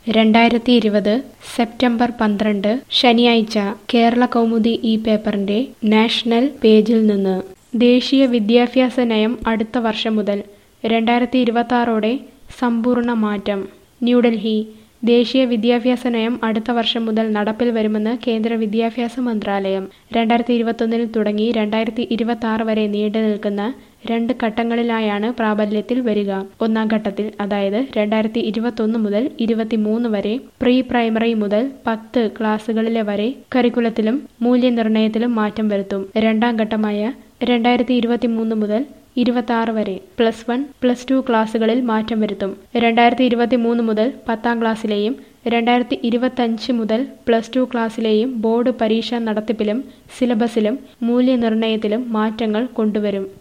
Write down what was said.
രണ്ടായിരത്തി ഇരുപത് സെപ്റ്റംബർ പന്ത്രണ്ട് ശനിയാഴ്ച കേരള കൗമുദി ഈ പേപ്പറിന്റെ നാഷണൽ പേജിൽ നിന്ന് ദേശീയ വിദ്യാഭ്യാസ നയം അടുത്ത വർഷം മുതൽ രണ്ടായിരത്തി ഇരുപത്തി ആറോടെ സമ്പൂർണ്ണ മാറ്റം ന്യൂഡൽഹി ദേശീയ വിദ്യാഭ്യാസ നയം അടുത്ത വർഷം മുതൽ നടപ്പിൽ വരുമെന്ന് കേന്ദ്ര വിദ്യാഭ്യാസ മന്ത്രാലയം രണ്ടായിരത്തി ഇരുപത്തൊന്നിൽ തുടങ്ങി രണ്ടായിരത്തി ഇരുപത്തി ആറ് വരെ നീണ്ടു നിൽക്കുന്ന രണ്ട് ഘട്ടങ്ങളിലായാണ് പ്രാബല്യത്തിൽ വരിക ഒന്നാം ഘട്ടത്തിൽ അതായത് രണ്ടായിരത്തി ഇരുപത്തൊന്ന് മുതൽ ഇരുപത്തിമൂന്ന് വരെ പ്രീ പ്രൈമറി മുതൽ പത്ത് ക്ലാസ്സുകളിലെ വരെ കരിക്കുലത്തിലും മൂല്യനിർണ്ണയത്തിലും മാറ്റം വരുത്തും രണ്ടാം ഘട്ടമായ രണ്ടായിരത്തി ഇരുപത്തിമൂന്ന് മുതൽ ഇരുപത്തി ആറ് വരെ പ്ലസ് വൺ പ്ലസ് ടു ക്ലാസ്സുകളിൽ മാറ്റം വരുത്തും രണ്ടായിരത്തി ഇരുപത്തി മൂന്ന് മുതൽ പത്താം ക്ലാസ്സിലെയും രണ്ടായിരത്തി ഇരുപത്തഞ്ച് മുതൽ പ്ലസ് ടു ക്ലാസ്സിലെയും ബോർഡ് പരീക്ഷാ നടത്തിപ്പിലും സിലബസിലും മൂല്യനിർണ്ണയത്തിലും മാറ്റങ്ങൾ കൊണ്ടുവരും